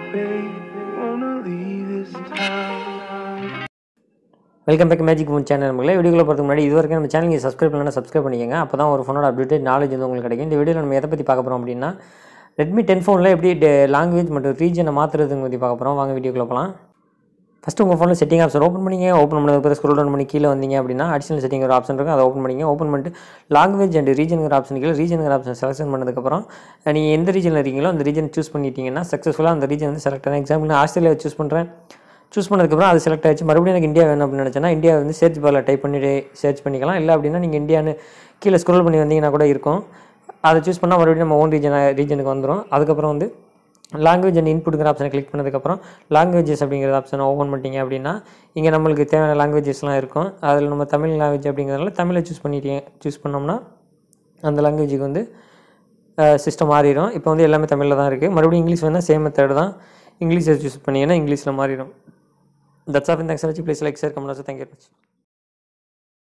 babe. Wanna leave this town. Welcome back magic moon channel நம்மளே வீடியோக்குள்ள போகிறதுக்கு முன்னாடி இது வரைக்கும் நம்ம சேனல் நீங்கள் சப்ஸ்கிரைப் பண்ணலாம் சப்ஸ்கிரைப் பண்ணிக்கங்க அப்போ தான் ஒரு ஃபோனோட அப்டேட் நாலேஜ் வந்து உங்களுக்கு கிடைக்கும் இந்த வீடியோவில் நம்ம எதை பற்றி பார்க்க போகிறோம் அப்படின்னா ரெட்மி டென் ஃபோனில் எப்படி லாங்குவேஜ் மற்றும் ரீஜனை மாற்றுறதுங்க பற்றி பார்க்க போகிறோம் வாங்க வீடியோக்குள்ள போகலாம் ஃபஸ்ட்டு உங்கள் ஃபோனில் செட்டிங் ஆப்ஷன் ஓப்பன் பண்ணிங்க ஓப்பன் பண்ணதுக்கு பிறகு ஸ்க்ரோல் டவுன் பண்ணி கீழே வந்தீங்க அப்படின்னா அடிஷனல் செட்டிங் ஒரு ஆப்ஷன் இருக்கும் அதை ஓப்பன் பண்ணிங்க ஓப்பன் பண்ணிட்டு லாங்குவேஜ் அண்ட் ரீஜனுங்கிற ஆப்ஷன் கீழே ரீஜனுங்கிற ஆப்ஷன் செலக்ஷன் பண்ணதுக்கப்புறம் நீங்கள் எந்த ரீஜனில் இருக்கீங்களோ அந்த ரீஜன் சூஸ் பண்ணிட்டீங்கன்னா சக்ஸஸ்ஃபுல்லாக அந்த ரீஜன் வந்து செலக்ட் ஆகும் எக்ஸாம்பிள் நான் ஆஸ்திரேலியா சூஸ் பண்ணுறேன் சூஸ் பண்ணதுக்கப்புறம் அது செலக்ட் ஆச்சு மறுபடியும் எனக்கு இந்தியா வேணும் அப்படின்னு நினச்சேன்னா இந்தியா வந்து சர்ச் பாரில் டைப் பண்ணிட்டு சர்ச் பண்ணிக்கலாம் இல்லை அப்படின்னா நீங்கள் இந்தியான்னு கீழே ஸ்க்ரோல் பண்ணி வந்தீங்கன்னா கூட இருக்கும் அதை சூஸ் பண்ணால் மறுபடியும் நம்ம ஓன் ரீஜன் ரீஜனுக்கு வந்துடும் அதுக்கப்புறம் வந்து லாங்குவேஜ் அண்ட் இன்புட்டுங்கிற ஆப்ஷனை கிளிக் பண்ணதுக்கப்புறம் லாங்குவேஜஸ் அப்படிங்கிற ஆப்ஷனை ஓப்பன் பண்ணிட்டீங்க அப்படின்னா இங்கே நம்மளுக்கு தேவையான லாங்குவேஜஸ்லாம் இருக்கும் அதில் நம்ம தமிழ் லாங்குவேஜ் அப்படிங்கிறதுனால தமிழை சூஸ் பண்ணிட்டீங்க சூஸ் பண்ணோம்னா அந்த லாங்குவேஜுக்கு வந்து சிஸ்டம் மாறிடும் இப்போ வந்து எல்லாமே தமிழில் தான் இருக்குது மறுபடியும் இங்கிலீஷ் வேணால் சேம் மெத்தட் தான் இங்கிலீஷை சூஸ் பண்ணிங்கன்னா இங்கிலீஷில் மாறிடும் தட்ஸ் ஆஃப் இந்த எக்ஸாச்சு please like sir comment thank you much